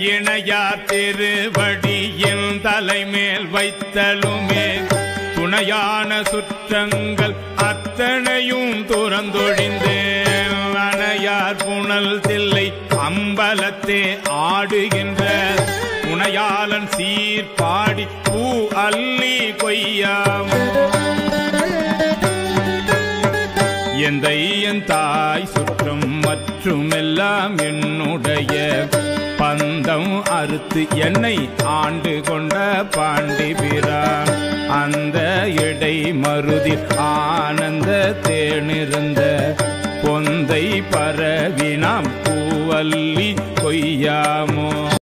இணையார் திருவடியின் தலைமேல் வைத்தலுமே துணையான சுற்றங்கள் அத்தனையும் துறந்தொழிந்தேன் அணையார் புனல் தில்லை அம்பலத்தே ஆடுகின்ற துணையாளன் சீர் பாடி பூ அள்ளி கொய்யாமோ எந்தை என் தாய் சுற்றம் மற்றும் எல்லாம் என்னுடைய பந்தம் அறுத்து என்னை ஆண்டு கொண்ட பாண்டி பிரான் அந்த இடை மருதி ஆனந்த தேனிருந்த பொந்தை பரவினாம் பூவல்லி கொய்யாமோ